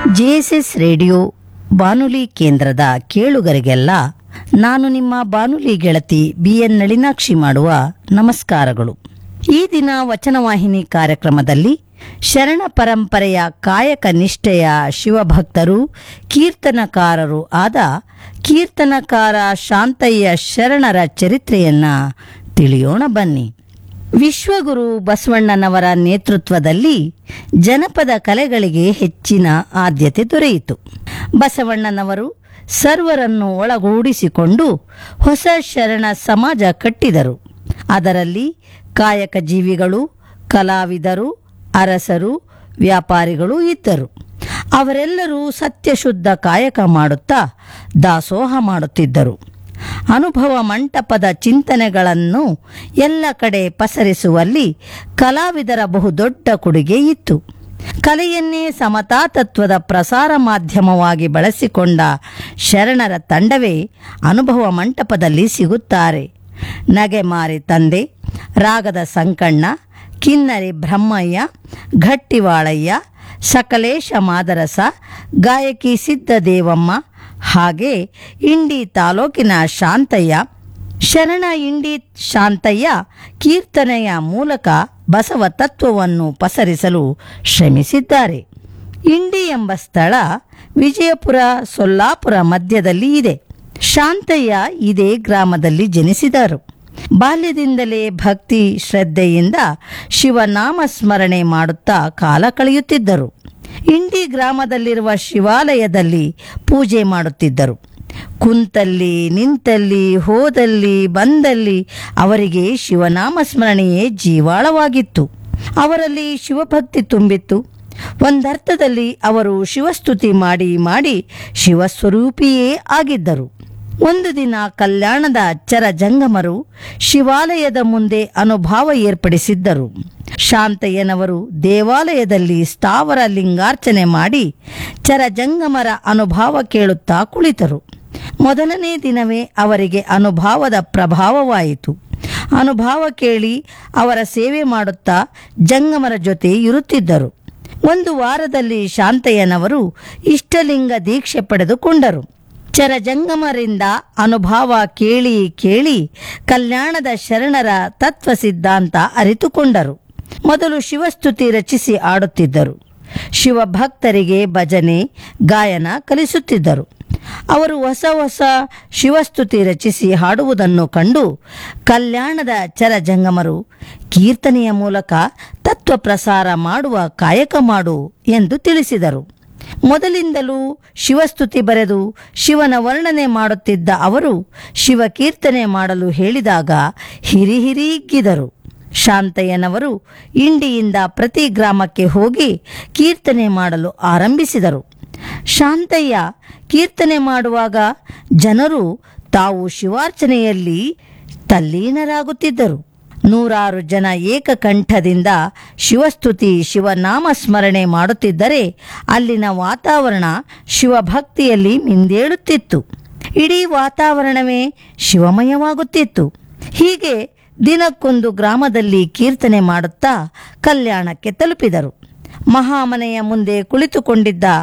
JSS radio ಬಾನುಲಿ ಕೇಂದ್ರದ ಕೇಳುಗರಿಗೆಲ್ಲ ನಾನು ನಿಮ್ಮ ಬಾನುಲಿ ಗೆಳತಿ ಬಿಎನ್ ನಳಿನಾಕ್ಷಿ ಮಾಡುವ ನಮಸ್ಕಾರಗಳು ಈ ದಿನ ವಚನವಾಹಿನಿ ಕಾರ್ಯಕ್ರಮದಲ್ಲಿ ಶರಣ ಪರಂಪರೆಯ ಕಾಯಕ ನಿಷ್ಠೆಯ ಶಿವಭಕ್ತರು ಕೀರ್ತನಕಾರರು ಆದ ಕೀರ್ತನಕಾರ ಶಾಂತಯ್ಯ ಶರಣರ ಚರಿತ್ರೆಯನ್ನ ತಿಳಿಯೋಣ ಬನ್ನಿ ವಿಶ್ವಗುರು ಬಸವಣ್ಣನವರ ನೇತೃತ್ವದಲ್ಲಿ ಜನಪದ ಕಲೆಗಳಿಗೆ ಹೆಚ್ಚಿನ ಆದ್ಯತೆ ದೊರೆಯಿತು ಬಸವಣ್ಣನವರು ಸರ್ವರನ್ನು ಒಳಗೂಡಿಸಿಕೊಂಡು ಹೊಸ ಶರಣ ಸಮಾಜ ಕಟ್ಟಿದರು ಅದರಲ್ಲಿ ಕಾಯಕ ಜೀವಿಗಳು ಕಲಾವಿದರು ಅರಸರು ವ್ಯಾಪಾರಿಗಳು ಇದ್ದರು ಅವರೆಲ್ಲರೂ ಸತ್ಯಶುದ್ಧ ಕಾಯಕ ಮಾಡುತ್ತಾ ದಾಸೋಹ ಮಾಡುತ್ತಿದ್ದರು ಅನುಭವ ಮಂಟಪದ ಚಿಂತನೆಗಳನ್ನು ಎಲ್ಲ ಕಡೆ ಪಸರಿಸುವಲ್ಲಿ ಕಲಾವಿದರ ಬಹುದೊಡ್ಡ ಕೊಡುಗೆ ಇತ್ತು ಕಲೆಯನ್ನೇ ಸಮತಾ ತತ್ವದ ಪ್ರಸಾರ ಮಾಧ್ಯಮವಾಗಿ ಬಳಸಿಕೊಂಡ ಶರಣರ ತಂಡವೇ ಅನುಭವ ಮಂಟಪದಲ್ಲಿ ಸಿಗುತ್ತಾರೆ ನಗೆಮಾರಿ ತಂದೆ ರಾಗದ ಸಂಕಣ್ಣ ಕಿನ್ನರಿ ಬ್ರಹ್ಮಯ್ಯ ಘಟ್ಟಿವಾಳಯ್ಯ ಸಕಲೇಶ ಮಾದರಸ ಗಾಯಕಿ ಸಿದ್ಧದೇವಮ್ಮ ಹಾಗೆ ಇಂಡಿ ತಾಲೂಕಿನ ಶಾಂತಯ್ಯ ಶರಣ ಇಂಡಿ ಶಾಂತಯ್ಯ ಕೀರ್ತನೆಯ ಮೂಲಕ ಬಸವ ತತ್ವವನ್ನು ಪಸರಿಸಲು ಶ್ರಮಿಸಿದ್ದಾರೆ ಇಂಡಿ ಎಂಬ ಸ್ಥಳ ವಿಜಯಪುರ ಸೊಲ್ಲಾಪುರ ಮಧ್ಯದಲ್ಲಿ ಇದೆ ಶಾಂತಯ್ಯ ಇದೇ ಗ್ರಾಮದಲ್ಲಿ ಜನಿಸಿದರು ಬಾಲ್ಯದಿಂದಲೇ ಭಕ್ತಿ ಶ್ರದ್ಧೆಯಿಂದ ಶಿವನಾಮ ಸ್ಮರಣೆ ಮಾಡುತ್ತಾ ಕಾಲ ಕಳೆಯುತ್ತಿದ್ದರು ಇಂಡಿ ಗ್ರಾಮದಲ್ಲಿರುವ ಶಿವಾಲಯದಲ್ಲಿ ಪೂಜೆ ಮಾಡುತ್ತಿದ್ದರು ಕುಂತಲ್ಲಿ ನಿಂತಲ್ಲಿ ಹೋದಲ್ಲಿ ಬಂದಲ್ಲಿ ಅವರಿಗೆ ಶಿವನಾಮ ಸ್ಮರಣೆಯೇ ಜೀವಾಳವಾಗಿತ್ತು ಅವರಲ್ಲಿ ಶಿವಭಕ್ತಿ ತುಂಬಿತ್ತು ಒಂದರ್ಥದಲ್ಲಿ ಅವರು ಶಿವಸ್ತುತಿ ಮಾಡಿ ಮಾಡಿ ಶಿವಸ್ವರೂಪಿಯೇ ಆಗಿದ್ದರು ಒಂದು ದಿನ ಕಲ್ಯಾಣದ ಅಚ್ಚರ ಜಂಗಮರು ಶಿವಾಲಯದ ಮುಂದೆ ಅನುಭಾವ ಏರ್ಪಡಿಸಿದ್ದರು ಶಾಂತಯ್ಯನವರು ದೇವಾಲಯದಲ್ಲಿ ಸ್ಥಾವರ ಲಿಂಗಾರ್ಚನೆ ಮಾಡಿ ಚರಜಂಗಮರ ಅನುಭಾವ ಕೇಳುತ್ತಾ ಕುಳಿತರು ಮೊದಲನೇ ದಿನವೇ ಅವರಿಗೆ ಅನುಭಾವದ ಪ್ರಭಾವವಾಯಿತು ಅನುಭಾವ ಕೇಳಿ ಅವರ ಸೇವೆ ಮಾಡುತ್ತಾ ಜಂಗಮರ ಜೊತೆ ಇರುತ್ತಿದ್ದರು ಒಂದು ವಾರದಲ್ಲಿ ಶಾಂತಯ್ಯನವರು ಇಷ್ಟಲಿಂಗ ದೀಕ್ಷೆ ಪಡೆದುಕೊಂಡರು ಚರಜಂಗಮರಿಂದ ಅನುಭವ ಕೇಳಿ ಕೇಳಿ ಕಲ್ಯಾಣದ ಶರಣರ ತತ್ವ ಸಿದ್ಧಾಂತ ಅರಿತುಕೊಂಡರು ಮೊದಲು ಶಿವಸ್ತುತಿ ರಚಿಸಿ ಆಡುತ್ತಿದ್ದರು ಶಿವಭಕ್ತರಿಗೆ ಭಜನೆ ಗಾಯನ ಕಲಿಸುತ್ತಿದ್ದರು ಅವರು ಹೊಸ ಹೊಸ ಶಿವಸ್ತುತಿ ರಚಿಸಿ ಹಾಡುವುದನ್ನು ಕಂಡು ಕಲ್ಯಾಣದ ಚರಜಂಗಮರು ಕೀರ್ತನೆಯ ಮೂಲಕ ತತ್ವ ಪ್ರಸಾರ ಮಾಡುವ ಕಾಯಕ ಮಾಡು ಎಂದು ತಿಳಿಸಿದರು ಮೊದಲಿಂದಲೂ ಶಿವಸ್ತುತಿ ಬರೆದು ಶಿವನ ವರ್ಣನೆ ಮಾಡುತ್ತಿದ್ದ ಅವರು ಶಿವ ಕೀರ್ತನೆ ಮಾಡಲು ಹೇಳಿದಾಗ ಹಿರಿ ಹಿರಿಗಿದ್ದರು ಶಾಂತಯ್ಯನವರು ಇಂಡಿಯಿಂದ ಪ್ರತಿ ಗ್ರಾಮಕ್ಕೆ ಹೋಗಿ ಕೀರ್ತನೆ ಮಾಡಲು ಆರಂಭಿಸಿದರು ಶಾಂತಯ್ಯ ಕೀರ್ತನೆ ಮಾಡುವಾಗ ಜನರು ತಾವು ಶಿವಾರ್ಚನೆಯಲ್ಲಿ ತಲ್ಲೀನರಾಗುತ್ತಿದ್ದರು ನೂರಾರು ಜನ ಏಕಕಂಠದಿಂದ ಶಿವಸ್ತುತಿ ಶಿವನಾಮ ಸ್ಮರಣೆ ಮಾಡುತ್ತಿದ್ದರೆ ಅಲ್ಲಿನ ವಾತಾವರಣ ಶಿವಭಕ್ತಿಯಲ್ಲಿ ಮಿಂದೇಳುತ್ತಿತ್ತು ಇಡೀ ವಾತಾವರಣವೇ ಶಿವಮಯವಾಗುತ್ತಿತ್ತು ಹೀಗೆ ದಿನಕ್ಕೊಂದು ಗ್ರಾಮದಲ್ಲಿ ಕೀರ್ತನೆ ಮಾಡುತ್ತಾ ಕಲ್ಯಾಣಕ್ಕೆ ತಲುಪಿದರು ಮಹಾಮನೆಯ ಮುಂದೆ ಕುಳಿತುಕೊಂಡಿದ್ದ